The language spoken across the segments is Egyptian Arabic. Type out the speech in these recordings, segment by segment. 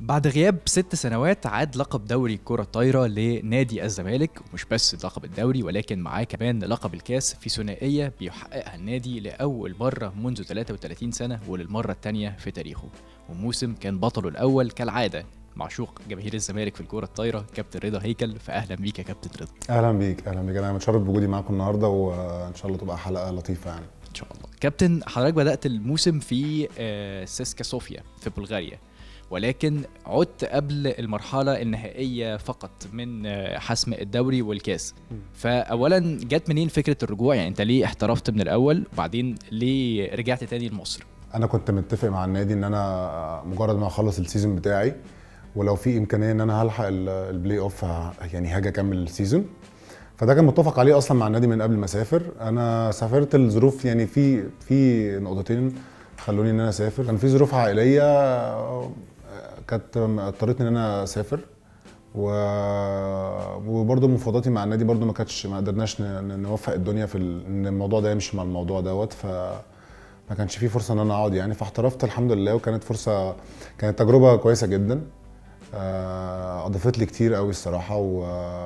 بعد غياب ست سنوات عاد لقب دوري الكرة الطايرة لنادي الزمالك ومش بس لقب الدوري ولكن معاه كمان لقب الكاس في ثنائية بيحققها النادي لأول مرة منذ 33 سنة وللمرة الثانية في تاريخه وموسم كان بطله الأول كالعادة معشوق جماهير الزمالك في الكرة الطايرة كابتن رضا هيكل فأهلا بيك يا كابتن رضا اهلا بيك اهلا بيك انا متشرف بوجودي معاكم النهارده وان شاء الله تبقى حلقه لطيفه يعني ان شاء الله كابتن حضرتك بدات الموسم في آه، سيسكا صوفيا في بلغاريا ولكن عدت قبل المرحله النهائيه فقط من آه، حسم الدوري والكاس فاولا جت منين فكره الرجوع يعني انت ليه احترفت من الاول وبعدين ليه رجعت تاني لمصر انا كنت متفق مع النادي ان انا مجرد ما اخلص السيزون بتاعي ولو في امكانيه ان انا هلحق ال- البلاي اوف ه- يعني هاجي اكمل السيزون فده كان متفق عليه اصلا مع النادي من قبل ما اسافر انا سافرت الظروف يعني في في نقطتين خلوني ان انا اسافر كان في ظروف عائليه آه، كانت اضطرتني ان انا اسافر و... وبرضه مفاوضاتي مع النادي برضه ما كانتش ما قدرناش ن- ن- نوفق الدنيا في ال... ان الموضوع ده يمشي مع الموضوع دوت ف ما كانش في فرصه ان انا اقعد يعني فاحترفت الحمد لله وكانت فرصه كانت تجربه كويسه جدا آه، اضافت لي كتير قوي الصراحه و...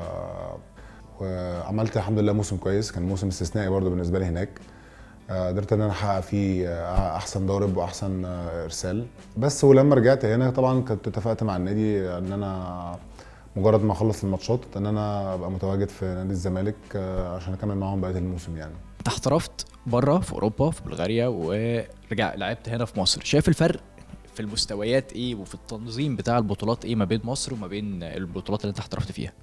وعملت الحمد لله موسم كويس كان موسم استثنائي برضه بالنسبه لي هناك آه، قدرت ان انا احقق فيه آه، احسن ضارب واحسن آه، ارسال بس ولما رجعت هنا طبعا كنت اتفقت مع النادي ان انا مجرد ما اخلص الماتشات ان انا ابقى متواجد في نادي الزمالك آه، عشان اكمل معاهم بقيه الموسم يعني انت احترفت بره في اوروبا في بلغاريا ورجع لعبت هنا في مصر شايف الفرق في المستويات ايه وفي التنظيم بتاع البطولات ايه ما بين مصر وما بين البطولات اللي انت احترفت فيها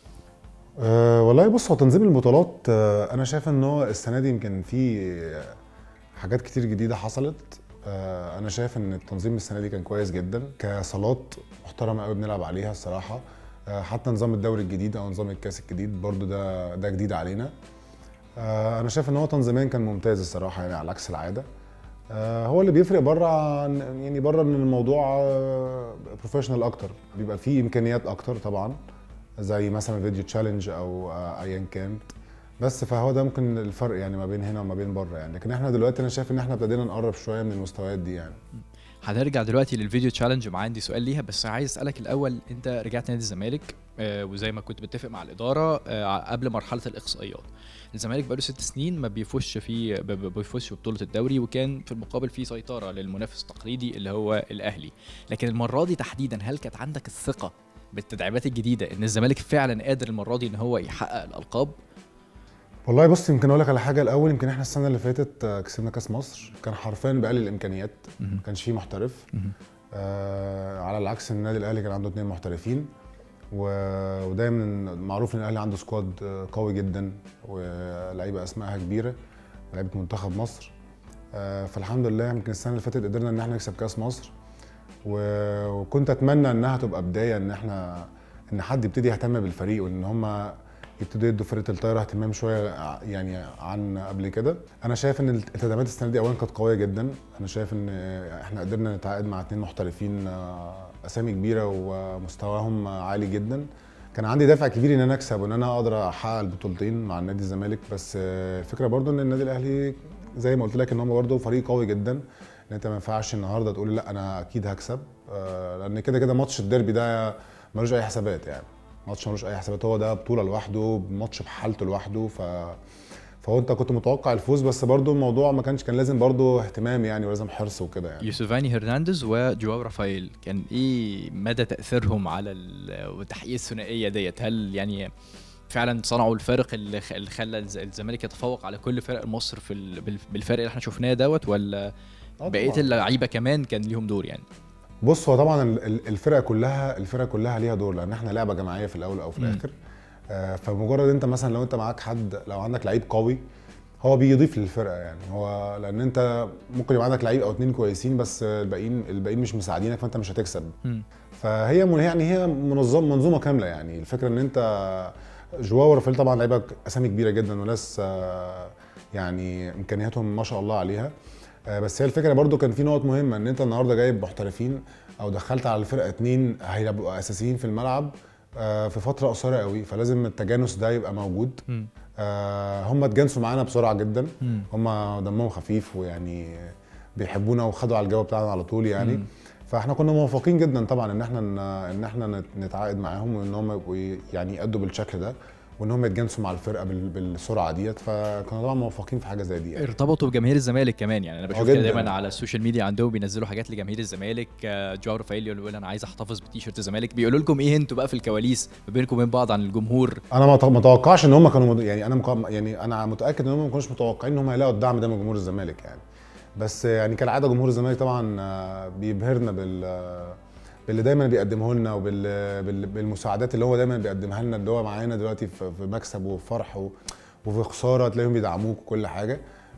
أه والله بص هو تنظيم البطولات أه انا شايف ان هو السنه دي يمكن في حاجات كتير جديده حصلت أه انا شايف ان التنظيم السنه دي كان كويس جدا كصالات محترمه قوي بنلعب عليها الصراحه أه حتى نظام الدوري الجديد او نظام الكاس الجديد برضو ده ده جديد علينا أه انا شايف ان هو تنظيميا كان ممتاز الصراحه يعني على عكس العاده أه هو اللي بيفرق بره عن يعني بره ان الموضوع بروفيشنال اكتر بيبقى فيه امكانيات اكتر طبعا زي مثلا فيديو تشالنج او آه، ايا كانت بس فهو ده ممكن الفرق يعني ما بين هنا وما بين بره يعني لكن احنا دلوقتي انا شايف ان احنا ابتدينا نقرب شويه من المستويات دي يعني هنرجع دلوقتي للفيديو تشالنج ومعايا عندي سؤال ليها بس عايز اسالك الاول انت رجعت نادي الزمالك آه وزي ما كنت متفق مع الاداره آه قبل مرحله الاقصائيات الزمالك بقاله ست سنين ما بيفوزش في ب- ب- بيفوزش ببطوله الدوري وكان في المقابل في سيطره للمنافس التقليدي اللي هو الاهلي لكن المره دي تحديدا هل كانت عندك الثقه بالتدعيمات الجديده ان الزمالك فعلا قادر المره دي ان هو يحقق الالقاب والله بص يمكن اقول لك على حاجه الاول يمكن احنا السنه اللي فاتت آه، كسبنا كاس مصر كان حرفيا باقل الامكانيات ما كانش فيه محترف آه على العكس النادي الاهلي كان عنده اثنين محترفين و- ودايما معروف ان الاهلي عنده سكواد آه، قوي جدا ولعيبه اسمائها كبيره لعيبه منتخب مصر آه فالحمد لله يمكن السنه اللي فاتت قدرنا ان احنا نكسب كاس مصر و- وكنت اتمنى انها تبقى بدايه ان احنا ان حد يبتدي يهتم بالفريق وان هم يبتدوا يدوا فرقه الطايره اهتمام شويه ع- يعني عن قبل كده انا شايف ان التدعيمات السنه دي اولا كانت قويه جدا انا شايف ان احنا قدرنا نتعاقد مع اتنين محترفين آه، اسامي كبيره ومستواهم عالي جدا كان عندي دافع كبير ان انا اكسب وان انا اقدر احقق البطولتين مع النادي الزمالك بس آه، الفكره برضو ان النادي الاهلي زي ما قلت لك ان هم برضو فريق قوي جدا ان انت ما ينفعش النهارده تقول لا انا اكيد هكسب آه، لان كده كده ماتش الديربي ده ملوش اي حسابات يعني ماتش ملوش اي حسابات هو ده بطوله لوحده ماتش بحالته لوحده ف فهو انت كنت متوقع الفوز بس برضو الموضوع ما كانش كان لازم برضو اهتمام يعني ولازم حرص وكده يعني يوسفاني هرنانديز وجواو رافائيل كان ايه مدى تاثيرهم على ال- تحقيق الثنائيه ديت هل يعني فعلا صنعوا الفارق اللي خ- اللي خلى الز- الزمالك يتفوق على كل فرق مصر في ال- بال- بالفرق اللي احنا شفناه دوت ولا آه بقيه طبعاً. اللعيبه كمان كان ليهم دور يعني بص هو طبعا ال- ال- الفرقه كلها الفرقه كلها ليها دور لان احنا لعبه جماعيه في الاول او في مم. الاخر آه، فمجرد انت مثلا لو انت معاك حد لو عندك لعيب قوي هو بيضيف للفرقه يعني هو لان انت ممكن يبقى عندك لعيب او اتنين كويسين بس الباقيين الباقيين مش مساعدينك فانت مش هتكسب فهي من يعني هي منظم منظومه كامله يعني الفكره ان انت جواو ورافائيل طبعا لعيبه اسامي كبيره جدا وناس آه، يعني امكانياتهم ما شاء الله عليها آه، بس هي الفكره برضو كان في نقط مهمه ان انت النهارده جايب محترفين او دخلت على الفرقه اتنين هيبقوا اساسيين في الملعب آه، في فتره قصيره قوي فلازم التجانس ده يبقى موجود مم. آه، هم اتجانسوا معانا بسرعه جدا مم. هم دمهم خفيف ويعني بيحبونا وخدوا على الجو بتاعنا على طول يعني مم. فاحنا كنا موفقين جدا طبعا ان احنا ان احنا نت- نتعاقد معاهم وان هم يبقوا ي- يعني يأدوا بالشكل ده وان هم يتجانسوا مع الفرقه بال- بالسرعه ديت فكنا طبعا موفقين في حاجه زي دي يعني. ارتبطوا بجماهير الزمالك كمان يعني انا بشوف آه كده جداً. دايما على السوشيال ميديا عندهم بينزلوا حاجات لجماهير الزمالك آه، جواو رافائيل يقول انا عايز احتفظ بتيشيرت الزمالك بيقولوا لكم ايه انتوا بقى في الكواليس ما بينكم وبين بعض عن الجمهور انا ما أت- ما اتوقعش ان هم كانوا مد- يعني انا مق- يعني انا متاكد ان هم ما كانوش متوقعين ان هم هيلاقوا الدعم ده من جمهور الزمالك يعني بس يعني كالعاده جمهور الزمالك طبعا آه، بيبهرنا بال آه، باللي دايما بيقدمه لنا وبالمساعدات اللي هو دايما بيقدمها لنا اللي هو معانا دلوقتي في في مكسب وفي فرح و- وفي خساره تلاقيهم بيدعموك وكل حاجه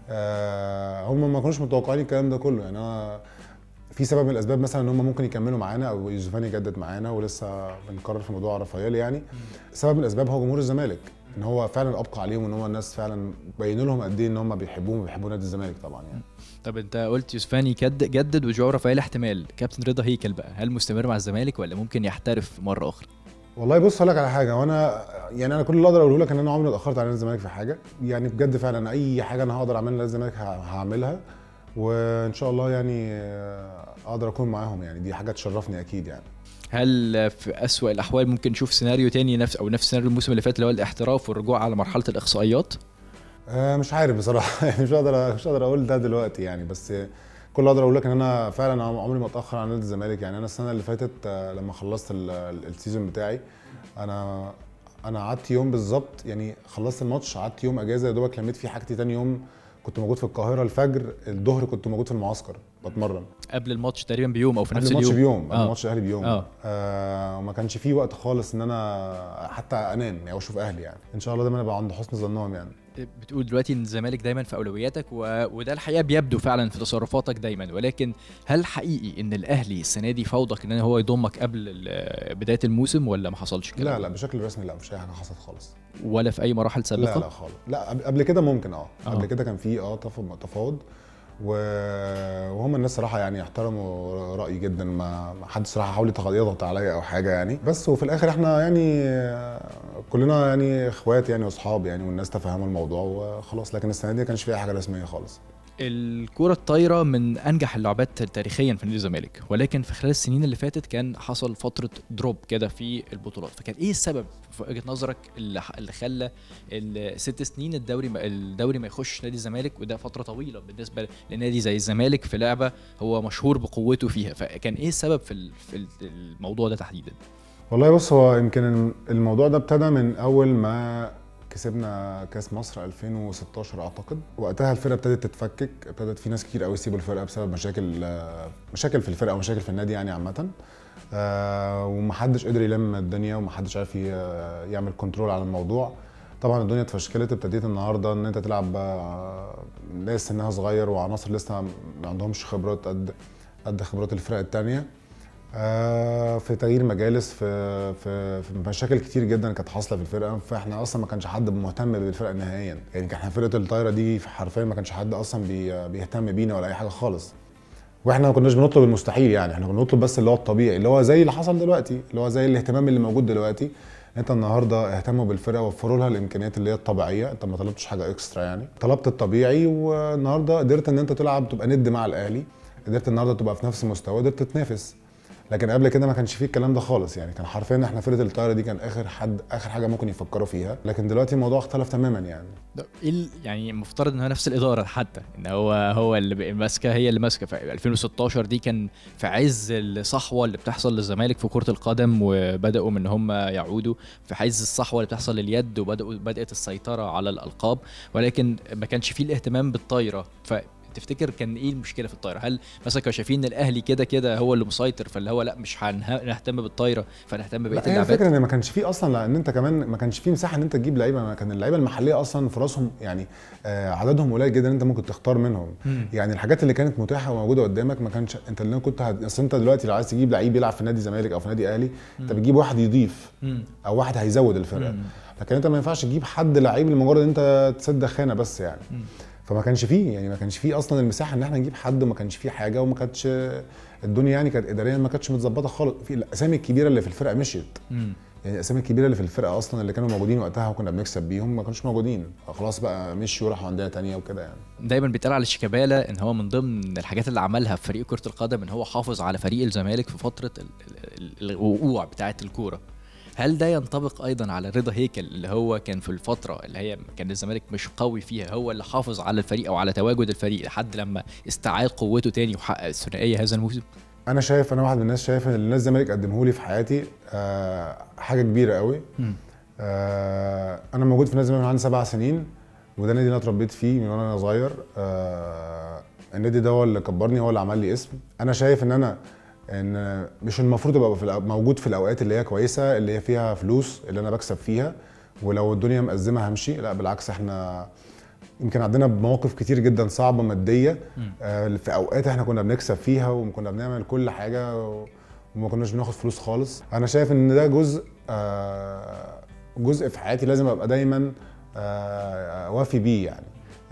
آه، هم ما كانوش متوقعين الكلام ده كله يعني انا في سبب من الاسباب مثلا ان هم ممكن يكملوا معانا او يوسفاني يجدد معانا ولسه بنقرر في موضوع رافائيل يعني سبب من الاسباب هو جمهور الزمالك ان هو فعلا ابقى عليهم ان هو الناس فعلا بينوا لهم قد ايه ان هم بيحبوهم وبيحبوا نادي الزمالك طبعا يعني طب انت قلت يوسفاني جد جدد وجواو رافائيل احتمال كابتن رضا هيكل بقى هل مستمر مع الزمالك ولا ممكن يحترف مره اخرى والله بص هقول لك على حاجه وانا يعني انا كل اللي اقدر اقوله لك ان انا عمري ما اتاخرت على نادي الزمالك في حاجه يعني بجد فعلا اي حاجه انا هقدر اعملها لنادي الزمالك ه- هعملها وان شاء الله يعني آه، اقدر اكون معاهم يعني دي حاجه تشرفني اكيد يعني هل في أسوأ الأحوال ممكن نشوف سيناريو تاني نفس أو نفس سيناريو الموسم اللي فات اللي هو الاحتراف والرجوع على مرحلة الإقصائيات؟ آه، مش عارف بصراحه يعني مش هقدر مش هقدر اقول ده دلوقتي يعني بس كل اللي اقدر اقول لك ان انا فعلا عمري ما اتاخر على نادي الزمالك يعني انا السنه اللي فاتت آه، لما خلصت ال- ال- السيزون بتاعي انا انا قعدت يوم بالظبط يعني خلصت الماتش قعدت يوم اجازه يا دوبك لميت فيه حاجتي تاني يوم كنت موجود في القاهره الفجر الظهر كنت موجود في المعسكر بتمرن قبل الماتش تقريبا بيوم أو في نفس قبل الماتش اليوم بيوم قبل آه. ماتش الاهلي بيوم آه. آه وما كانش فيه وقت خالص ان انا حتى انام يعني اشوف اهلي يعني ان شاء الله دايما ابقى عند حسن ظنهم يعني بتقول دلوقتي ان الزمالك دايما في اولوياتك و... وده الحقيقه بيبدو فعلا في تصرفاتك دايما ولكن هل حقيقي ان الاهلي السنه دي فوضك ان هو يضمك قبل ال- بدايه الموسم ولا ما حصلش كده لا لا بشكل رسمي لا مش اي حاجه حصلت خالص ولا في اي مراحل لا سابقه لا خالص لا قبل- قبل كده ممكن اه آه. قبل كده كان في اه تف- تفاوض و- وهم الناس صراحه يعني احترموا رايي جدا ما ما حد صراحه حاول يتغ- يضغط عليا او حاجه يعني بس وفي الاخر احنا يعني آه، كلنا يعني اخوات يعني واصحاب يعني والناس تفهموا الموضوع وخلاص لكن السنه دي ما كانش فيها حاجه رسميه خالص الكرة الطايرة من أنجح اللعبات تاريخيا في نادي الزمالك ولكن في خلال السنين اللي فاتت كان حصل فترة دروب كده في البطولات فكان إيه السبب في وجهة نظرك اللي اللي خلى الست سنين الدوري ما الدوري ما يخش نادي الزمالك وده فترة طويلة بالنسبة لنادي زي الزمالك في لعبة هو مشهور بقوته فيها فكان إيه السبب في ال- في ال- الموضوع ده تحديدا؟ والله بص هو يمكن الموضوع ده ابتدى من اول ما كسبنا كاس مصر 2016 اعتقد وقتها الفرقه ابتدت تتفكك ابتدت في ناس كتير قوي يسيبوا الفرقه بسبب مشاكل آه، مشاكل في الفرقه ومشاكل في النادي يعني عامه آه، ومحدش قدر يلم الدنيا ومحدش عارف ي- يعمل كنترول على الموضوع طبعا الدنيا اتفشكلت ابتديت النهارده ان انت تلعب آه، ناس سنها صغير وعناصر لسه ما عندهمش خبرات قد قد خبرات الفرق التانيه آه، في تغيير مجالس في في في مشاكل كتير جدا كانت حاصله في الفرقه فاحنا اصلا ما كانش حد مهتم بالفرقه نهائيا يعني كان احنا فرقه الطايره دي حرفيا ما كانش حد اصلا بي بيهتم بينا ولا اي حاجه خالص واحنا ما كناش بنطلب المستحيل يعني احنا كنا بنطلب بس اللي هو الطبيعي اللي هو زي اللي حصل دلوقتي اللي هو زي الاهتمام اللي موجود دلوقتي انت النهارده اهتموا بالفرقه وفروا لها الامكانيات اللي هي الطبيعيه انت ما طلبتش حاجه اكسترا يعني طلبت الطبيعي والنهارده قدرت ان انت تلعب تبقى ند مع الاهلي قدرت النهارده تبقى في نفس المستوى قدرت تتنافس لكن قبل كده ما كانش فيه الكلام ده خالص يعني كان حرفيا احنا فرقه الطايره دي كان اخر حد اخر حاجه ممكن يفكروا فيها لكن دلوقتي الموضوع اختلف تماما يعني ده ايه ال- يعني المفترض ان هو نفس الاداره حتى ان هو هو اللي بقى ماسكه هي اللي ماسكه في 2016 دي كان في عز الصحوه اللي بتحصل للزمالك في كره القدم وبداوا من هم يعودوا في عز الصحوه اللي بتحصل لليد وبداوا بدات السيطره على الالقاب ولكن ما كانش فيه الاهتمام بالطايره ف تفتكر كان ايه المشكله في الطايره؟ هل مثلا كانوا شايفين ان الاهلي كده كده هو اللي مسيطر فاللي هو لا مش هنهتم بالطايره فنهتم ببقيه لا هي اللعبات؟ الفكره ان ما كانش فيه اصلا لان انت كمان ما كانش فيه مساحه ان انت تجيب لعيبه ما كان اللعيبه المحليه اصلا فرصهم يعني آه عددهم قليل جدا انت ممكن تختار منهم مم. يعني الحاجات اللي كانت متاحه وموجوده قدامك ما كانش انت اللي كنت هت... اصل انت دلوقتي لو عايز تجيب لعيب يلعب في نادي زمالك او في نادي اهلي انت بتجيب واحد يضيف مم. او واحد هيزود الفرقه مم. لكن انت ما ينفعش تجيب حد لعيب لمجرد ان انت تسد خانه بس يعني مم. فما كانش فيه يعني ما كانش فيه اصلا المساحه ان احنا نجيب حد وما كانش فيه حاجه وما كانتش الدنيا يعني كانت اداريا ما كانتش متظبطه خالص في الاسامي الكبيره اللي في الفرقه مشيت مم. يعني الاسامي الكبيره اللي في الفرقه اصلا اللي كانوا موجودين وقتها وكنا بنكسب بيهم ما كانوش موجودين خلاص بقى مشيوا راحوا انديه تانية وكده يعني دايما بيتقال على شيكابالا ان هو من ضمن الحاجات اللي عملها في فريق كره القدم ان هو حافظ على فريق الزمالك في فتره ال- ال- ال- الوقوع بتاعه الكوره هل ده ينطبق ايضا على رضا هيكل اللي هو كان في الفتره اللي هي كان الزمالك مش قوي فيها هو اللي حافظ على الفريق او على تواجد الفريق لحد لما استعاد قوته تاني وحقق الثنائيه هذا الموسم انا شايف انا واحد من الناس شايف ان اللي الناس الزمالك قدمه لي في حياتي آه حاجه كبيره قوي آه انا موجود في نادي الزمالك من عندي سبع سنين وده النادي اللي انا اتربيت فيه من وانا صغير آه النادي ده هو اللي كبرني هو اللي عمل لي اسم انا شايف ان انا ان مش المفروض ابقى في الأو- موجود في الاوقات اللي هي كويسه اللي هي فيها فلوس اللي انا بكسب فيها ولو الدنيا مأزمه همشي لا بالعكس احنا يمكن عندنا مواقف كتير جدا صعبه ماديه آه، في اوقات احنا كنا بنكسب فيها وكنا بنعمل كل حاجه و- وما كناش بناخد فلوس خالص انا شايف ان ده جزء آه، جزء في حياتي لازم ابقى دايما آه، وافي بيه يعني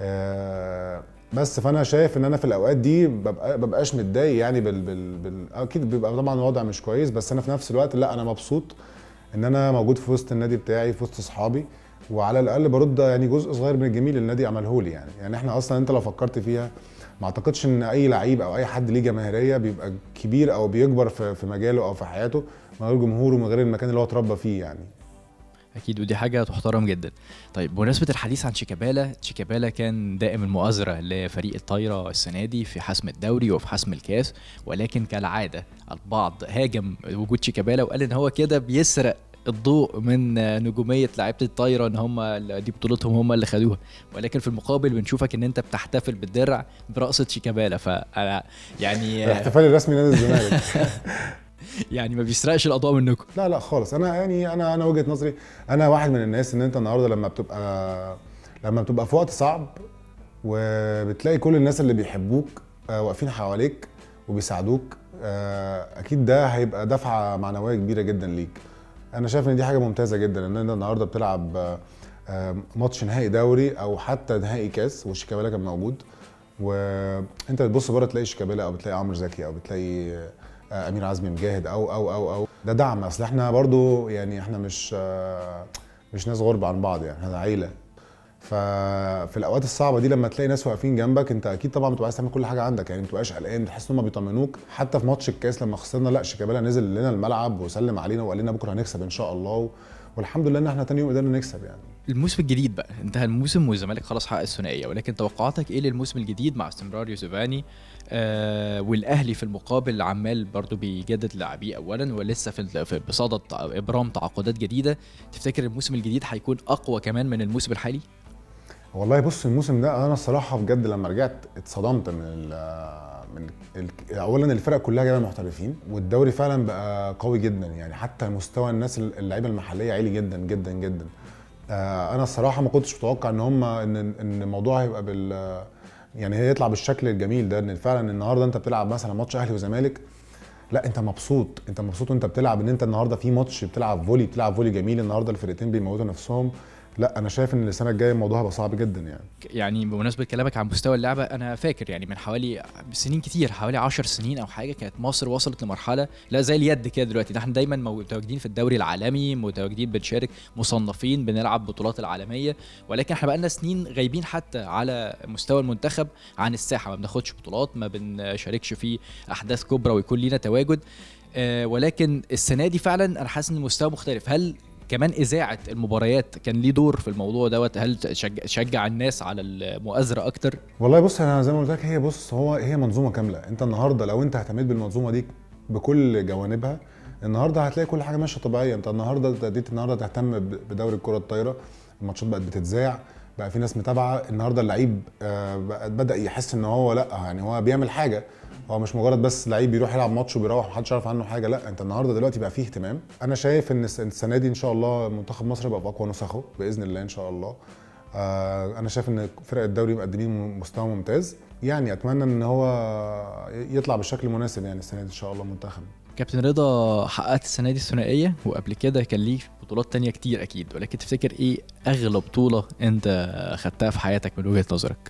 آه، بس فانا شايف ان انا في الاوقات دي ببقى ببقاش متضايق يعني بال, بال, بال اكيد بيبقى طبعا الوضع مش كويس بس انا في نفس الوقت لا انا مبسوط ان انا موجود في وسط النادي بتاعي في وسط اصحابي وعلى الاقل برد يعني جزء صغير من الجميل اللي النادي عمله لي يعني يعني احنا اصلا انت لو فكرت فيها ما اعتقدش ان اي لعيب او اي حد ليه جماهيريه بيبقى كبير او بيكبر في في مجاله او في حياته من غير جمهور ومن غير المكان اللي هو اتربى فيه يعني اكيد ودي حاجه تحترم جدا طيب بمناسبه الحديث عن شيكابالا شيكابالا كان دائم المؤازره لفريق الطايره السنه دي في حسم الدوري وفي حسم الكاس ولكن كالعاده البعض هاجم وجود شيكابالا وقال ان هو كده بيسرق الضوء من نجوميه لعيبه الطايره ان هم دي بطولتهم هم اللي خدوها ولكن في المقابل بنشوفك ان انت بتحتفل بالدرع برقصه شيكابالا فانا يعني الاحتفال الرسمي نادي الزمالك يعني ما بيسرقش الاضواء منكم لا لا خالص انا يعني انا انا وجهه نظري انا واحد من الناس ان انت النهارده لما بتبقى لما بتبقى في وقت صعب وبتلاقي كل الناس اللي بيحبوك آه، واقفين حواليك وبيساعدوك آه، اكيد ده هيبقى دفعه معنويه كبيره جدا ليك انا شايف ان دي حاجه ممتازه جدا ان انت النهارده بتلعب آه، آه، ماتش نهائي دوري او حتى نهائي كاس وشيكابالا كان موجود وانت بتبص بره تلاقي شيكابالا او بتلاقي عمرو زكي او بتلاقي آه، امير عزمي مجاهد او او او او ده دعم اصل احنا برضو يعني احنا مش آه، مش ناس غرب عن بعض يعني احنا عيله ففي الاوقات الصعبه دي لما تلاقي ناس واقفين جنبك انت اكيد طبعا بتبقى عايز تعمل كل حاجه عندك يعني ما بتبقاش قلقان تحس ان هم بيطمنوك حتى في ماتش الكاس لما خسرنا لا شيكابالا نزل لنا الملعب وسلم علينا وقال لنا بكره هنكسب ان شاء الله والحمد لله ان احنا تاني يوم قدرنا نكسب يعني الموسم الجديد بقى انتهى الموسم والزمالك خلاص حقق الثنائيه ولكن توقعاتك ايه للموسم الجديد مع استمرار يوسفاني آه والاهلي في المقابل عمال برضو بيجدد لاعبيه اولا ولسه في في بصدد ابرام تعاقدات جديده تفتكر الموسم الجديد هيكون اقوى كمان من الموسم الحالي والله بص الموسم ده انا الصراحه بجد لما رجعت اتصدمت من ال من ال اولا الفرق كلها جايبه محترفين والدوري فعلا بقى قوي جدا يعني حتى مستوى الناس اللعيبه المحليه عالي جدا جدا جدا آه، انا الصراحه ما كنتش متوقع ان هم ان ان الموضوع هيبقى بال يعني هيطلع بالشكل الجميل ده ان فعلا النهارده انت بتلعب مثلا ماتش اهلي وزمالك لا انت مبسوط انت مبسوط وانت بتلعب ان انت النهارده في ماتش بتلعب فولي بتلعب فولي جميل النهارده الفرقتين بيموتوا نفسهم لا انا شايف ان السنه الجايه الموضوع هيبقى صعب جدا يعني يعني بمناسبه كلامك عن مستوى اللعبه انا فاكر يعني من حوالي سنين كتير حوالي 10 سنين او حاجه كانت مصر وصلت لمرحله لا زي اليد كده دلوقتي احنا دايما متواجدين في الدوري العالمي متواجدين بنشارك مصنفين بنلعب بطولات العالميه ولكن احنا بقالنا سنين غايبين حتى على مستوى المنتخب عن الساحه ما بناخدش بطولات ما بنشاركش في احداث كبرى ويكون لينا تواجد آه ولكن السنه دي فعلا انا حاسس ان المستوى مختلف هل كمان اذاعه المباريات كان ليه دور في الموضوع دوت هل شجع, شجع الناس على المؤازره اكتر والله بص انا زي ما قلت لك هي بص هو هي منظومه كامله انت النهارده لو انت اهتميت بالمنظومه دي بكل جوانبها النهارده هتلاقي كل حاجه ماشيه طبيعيه انت النهارده ابتديت النهارده تهتم بدوري الكره الطايره الماتشات بقت بتتذاع بقى في ناس متابعه النهارده اللعيب بدا يحس ان هو لا يعني هو بيعمل حاجه هو مش مجرد بس لعيب بيروح يلعب ماتش وبيروح محدش يعرف عنه حاجه لا انت النهارده دلوقتي بقى فيه اهتمام انا شايف ان السنه دي ان شاء الله منتخب مصر يبقى في اقوى نسخه باذن الله ان شاء الله آه انا شايف ان فرق الدوري مقدمين مستوى ممتاز يعني اتمنى ان هو يطلع بالشكل المناسب يعني السنه دي ان شاء الله منتخب كابتن رضا حققت السنه دي الثنائيه وقبل كده كان ليك بطولات تانية كتير اكيد ولكن تفتكر ايه اغلى بطوله انت خدتها في حياتك من وجهه نظرك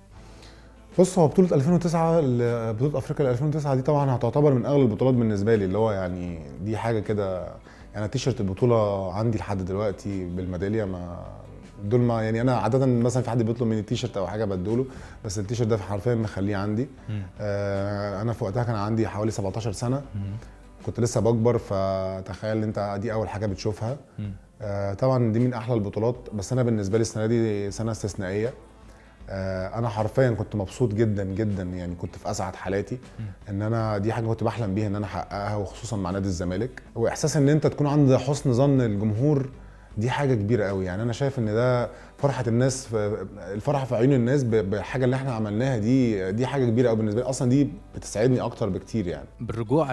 بص هو بطولة 2009 بطولة افريقيا 2009 دي طبعا هتعتبر من اغلى البطولات بالنسبة لي اللي هو يعني دي حاجة كده يعني تيشرت البطوله عندي لحد دلوقتي بالميداليه ما دول ما يعني انا عاده مثلا في حد بيطلب مني تيشرت او حاجه بدوله بس التيشرت ده حرفيا مخليه عندي آه انا في وقتها كان عندي حوالي 17 سنه كنت لسه بكبر فتخيل انت دي اول حاجه بتشوفها آه طبعا دي من احلى البطولات بس انا بالنسبه لي السنه دي سنه استثنائيه آه انا حرفيا كنت مبسوط جدا جدا يعني كنت في اسعد حالاتي ان انا دي حاجه كنت بحلم بيها ان انا احققها وخصوصا مع نادي الزمالك واحساس ان انت تكون عند حسن ظن الجمهور دي حاجه كبيره قوي يعني انا شايف ان ده فرحه الناس في الفرحه في عيون الناس ب- بالحاجه اللي احنا عملناها دي دي حاجه كبيره قوي بالنسبه لي اصلا دي بتسعدني اكتر بكتير يعني بالرجوع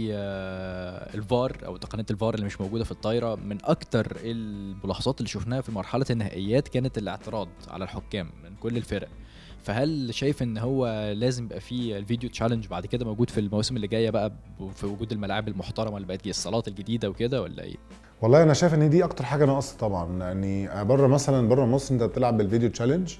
للفار او تقنيه الفار اللي مش موجوده في الطايره من اكتر الملاحظات اللي شفناها في مرحله النهائيات كانت الاعتراض على الحكام من كل الفرق فهل شايف ان هو لازم يبقى فيه الفيديو تشالنج بعد كده موجود في المواسم اللي جايه بقى ب- في وجود الملاعب المحترمه اللي بقت الصالات الجديده وكده ولا ايه؟ والله انا شايف ان دي اكتر حاجه ناقصه طبعا يعني بره مثلا بره مصر انت بتلعب بالفيديو تشالنج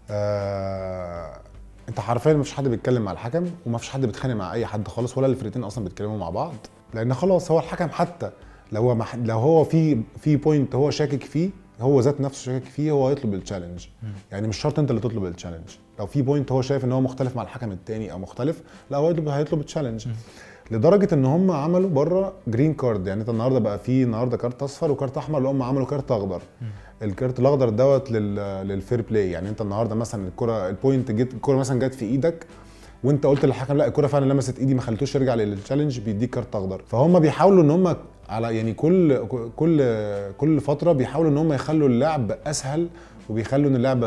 آه انت حرفيا مفيش حد بيتكلم مع الحكم ومفيش حد بيتخانق مع اي حد خالص ولا الفرقتين اصلا بيتكلموا مع بعض لان خلاص هو الحكم حتى لو هو مح... لو هو في في بوينت هو شاكك فيه هو ذات نفسه شاكك فيه هو يطلب التشالنج يعني مش شرط انت اللي تطلب التشالنج لو في بوينت هو شايف ان هو مختلف مع الحكم التاني او مختلف لا هو يطلب هيطلب التشالنج لدرجه ان هم عملوا بره جرين كارد يعني انت النهارده بقى في النهارده كارت اصفر وكارت احمر اللي هم عملوا كارت اخضر الكارت الاخضر دوت لل... للفير بلاي يعني انت النهارده مثلا الكره البوينت جت الكره مثلا جت في ايدك وانت قلت للحكم لا الكره فعلا لمست ايدي ما خليتوش يرجع للتشالنج بيديك كارت اخضر فهم بيحاولوا ان هم على يعني كل كل كل فتره بيحاولوا ان هم يخلوا اللعب اسهل وبيخلوا ان اللعب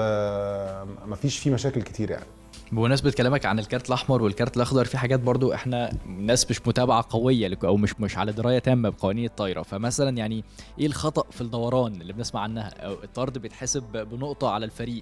ما فيش فيه مشاكل كتير يعني بمناسبة كلامك عن الكارت الأحمر والكارت الأخضر في حاجات برضو احنا ناس مش متابعة قوية لك- أو مش مش على دراية تامة بقوانين الطايرة فمثلا يعني إيه الخطأ في الدوران اللي بنسمع عنها أو الطرد بيتحسب بنقطة على الفريق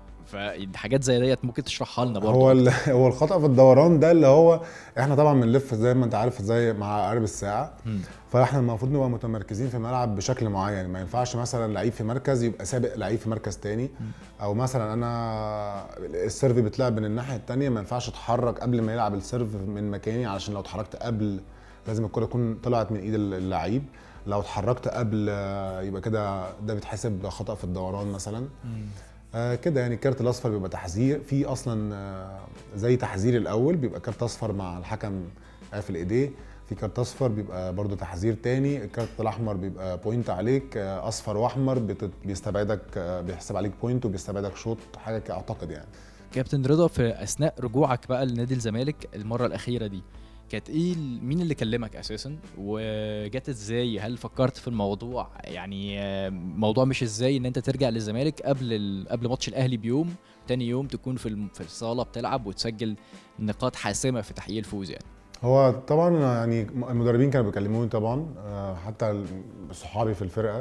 فحاجات زي ديت ممكن تشرحها لنا برضو هو ال- هو الخطا في الدوران ده اللي هو احنا طبعا بنلف زي ما انت عارف زي مع عقارب الساعه مم. فاحنا المفروض نبقى متمركزين في الملعب بشكل معين ما ينفعش مثلا لعيب في مركز يبقى سابق لعيب في مركز تاني او مثلا انا السيرف بيتلعب من الناحيه التانيه ما ينفعش اتحرك قبل ما يلعب السيرف من مكاني علشان لو اتحركت قبل لازم الكره تكون طلعت من ايد اللعيب لو اتحركت قبل آه، يبقى كده ده بيتحسب خطا في الدوران مثلا مم. آه كده يعني الكارت الاصفر بيبقى تحذير في اصلا آه زي تحذير الاول بيبقى كارت اصفر مع الحكم قافل ايديه في كارت اصفر بيبقى برضو تحذير تاني الكارت الاحمر بيبقى بوينت عليك آه اصفر واحمر بت- بيستبعدك آه بيحسب عليك بوينت وبيستبعدك شوط حاجه كده اعتقد يعني كابتن رضا في أثناء رجوعك بقى لنادي الزمالك المرة الأخيرة دي كانت ايه ال- مين اللي كلمك اساسا وجت ازاي هل فكرت في الموضوع يعني آه، موضوع مش ازاي ان انت ترجع للزمالك قبل ال... قبل ماتش الاهلي بيوم تاني يوم تكون في الم... في الصاله بتلعب وتسجل نقاط حاسمه في تحقيق الفوز يعني هو طبعا يعني المدربين كانوا بيكلموني طبعا آه، حتى صحابي في الفرقه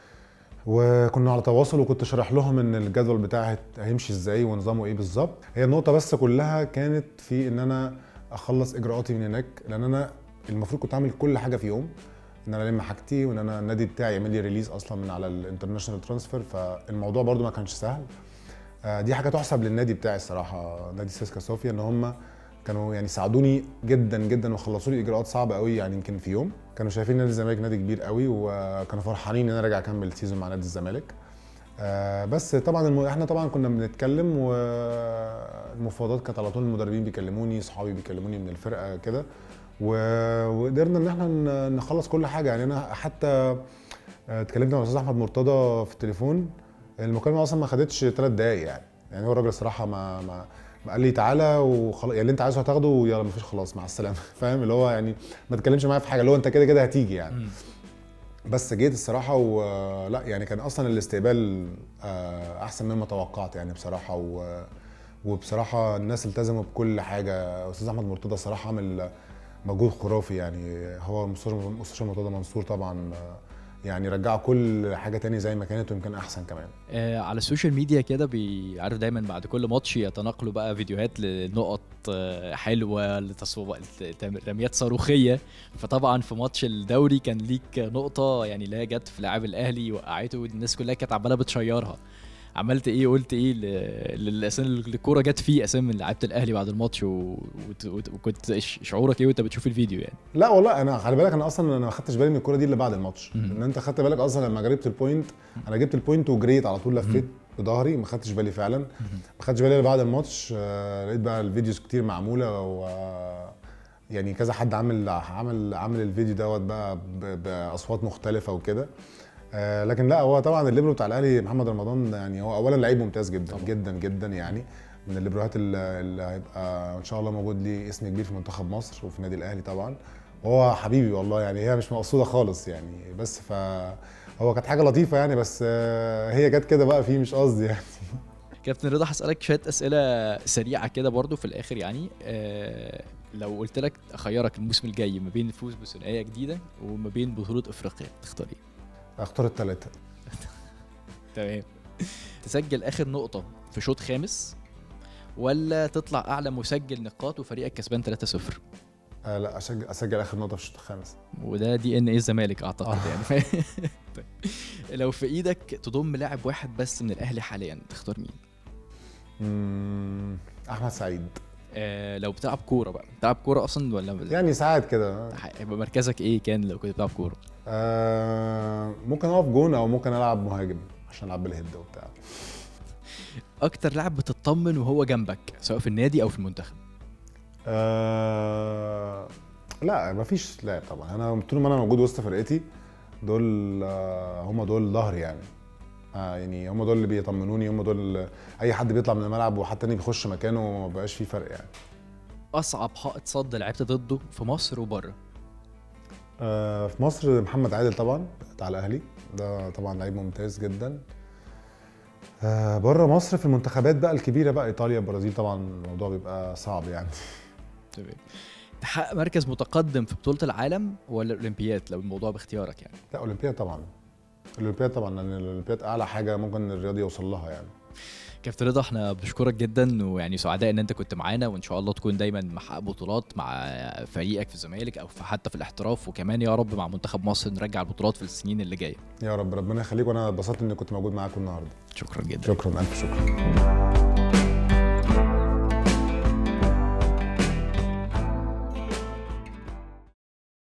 وكنا على تواصل وكنت شارح لهم ان الجدول بتاعي هيمشي ازاي ونظامه ايه بالظبط هي النقطه بس كلها كانت في ان انا اخلص اجراءاتي من هناك لان انا المفروض كنت اعمل كل حاجه في يوم ان انا الم حاجتي وان انا النادي بتاعي يعمل لي ريليز اصلا من على الانترناشونال ترانسفير فالموضوع برده ما كانش سهل آه، دي حاجه تحسب للنادي بتاعي الصراحه نادي سيسكا صوفيا ان هم كانوا يعني ساعدوني جدا جدا وخلصوا لي اجراءات صعبه قوي يعني يمكن في يوم كانوا شايفين نادي الزمالك نادي كبير قوي وكانوا فرحانين ان انا راجع اكمل السيزون مع نادي الزمالك آه، بس طبعا الم... احنا طبعا كنا بنتكلم والمفاوضات كانت على طول المدربين بيكلموني صحابي بيكلموني من الفرقه كده و... وقدرنا ان احنا ن- نخلص كل حاجه يعني انا حتى آه، اتكلمت مع الاستاذ احمد مرتضى في التليفون المكالمه اصلا ما خدتش ثلاث دقايق يعني يعني هو الراجل الصراحه ما ما ما قال لي تعالى وخلاص يعني اللي انت عايزه هتاخده ويلا مفيش خلاص مع السلامه فاهم اللي هو يعني ما تتكلمش معايا في حاجه اللي هو انت كده كده هتيجي يعني بس جيت الصراحه ولا يعني كان اصلا الاستقبال آه، احسن مما توقعت يعني بصراحه و وبصراحه الناس التزموا بكل حاجه استاذ احمد مرتضى الصراحه عامل مجهود خرافي يعني هو مستشار مستشار مرتضى منصور طبعا آه، يعني رجعوا كل حاجه تاني زي ما كانت ويمكن احسن كمان آه على السوشيال ميديا كده بيعرف دايما بعد كل ماتش يتناقلوا بقى فيديوهات لنقط آه حلوه لتصوير رميات صاروخيه فطبعا في ماتش الدوري كان ليك نقطه يعني اللي هي جت في لاعب الاهلي وقعته والناس كلها كانت عماله بتشيرها عملت ايه قلت ايه ل- للاسامي اللي الكوره جت فيه اسامي من لعيبه الاهلي بعد الماتش و... وت- وت- وكنت ش- شعورك ايه وانت بتشوف الفيديو يعني لا والله انا خلي بالك انا اصلا انا ما خدتش بالي من الكوره دي الا بعد الماتش مم. ان انت خدت بالك اصلا لما جبت البوينت انا جبت البوينت وجريت على طول لفيت بظهري ما خدتش بالي فعلا ما خدتش بالي الا بعد الماتش آه، لقيت بقى الفيديوز كتير معموله و يعني كذا حد عامل عامل عامل الفيديو دوت بقى ب- باصوات مختلفه وكده آه، لكن لا هو طبعا الليبرو بتاع الاهلي محمد رمضان يعني هو اولا لعيب ممتاز جدا طبعا. جدا جدا يعني من الليبروهات اللي اللي هيبقى ان شاء الله موجود ليه اسم كبير في منتخب مصر وفي النادي الاهلي طبعا وهو حبيبي والله يعني هي مش مقصوده خالص يعني بس ف هو كانت حاجه لطيفه يعني بس آه، هي جت كده بقى فيه مش قصدي يعني كابتن رضا هسألك شوية أسئلة سريعة كده برضو في الآخر يعني آه لو قلت لك أخيرك الموسم الجاي ما بين الفوز بثنائية جديدة وما بين بطولة أفريقيا تختار إيه؟ اختار الثلاثه تمام تسجل آخر نقطة في شوط خامس ولا تطلع أعلى مسجل نقاط وفريقك كسبان 3-0 آه لا اسجل اسجل اخر نقطه في الشوط الخامس وده دي ان ايه الزمالك اعتقد آه. يعني طيب. لو في ايدك تضم لاعب واحد بس من الاهلي حاليا تختار مين؟ مم، احمد سعيد آه لو بتلعب كوره بقى بتلعب كوره اصلا ولا يعني ساعات كده هيبقى مركزك ايه كان لو كنت بتلعب كوره؟ آه ممكن اقف جون او ممكن العب مهاجم عشان العب بالهيد وبتاع اكتر لاعب بتطمن وهو جنبك سواء في النادي او في المنتخب آه لا مفيش لاعب طبعا انا طول ما انا موجود وسط فرقتي دول آه هم دول ظهري يعني آه يعني هم دول اللي بيطمنوني هم دول اي حد بيطلع من الملعب وحتى تاني بيخش مكانه ما بقاش فيه فرق يعني اصعب حائط صد لعبت ضده في مصر وبره آه في مصر محمد عادل طبعا بتاع الاهلي ده طبعا لعيب ممتاز جدا آه بره مصر في المنتخبات بقى الكبيره بقى ايطاليا البرازيل طبعا الموضوع بيبقى صعب يعني تمام تحقق مركز متقدم في بطوله العالم ولا الاولمبياد لو الموضوع باختيارك يعني لا اولمبياد طبعا الاولمبياد طبعا لان الاولمبياد اعلى حاجه ممكن الرياضي يوصل لها يعني كابتن رضا احنا بنشكرك جدا ويعني سعداء ان انت كنت معانا وان شاء الله تكون دايما محقق بطولات مع فريقك في الزمالك او في حتى في الاحتراف وكمان يا رب مع منتخب مصر نرجع البطولات في السنين اللي جايه يا رب ربنا يخليك وانا اتبسطت اني كنت موجود معاكم النهارده شكرا جدا شكرا الف شكر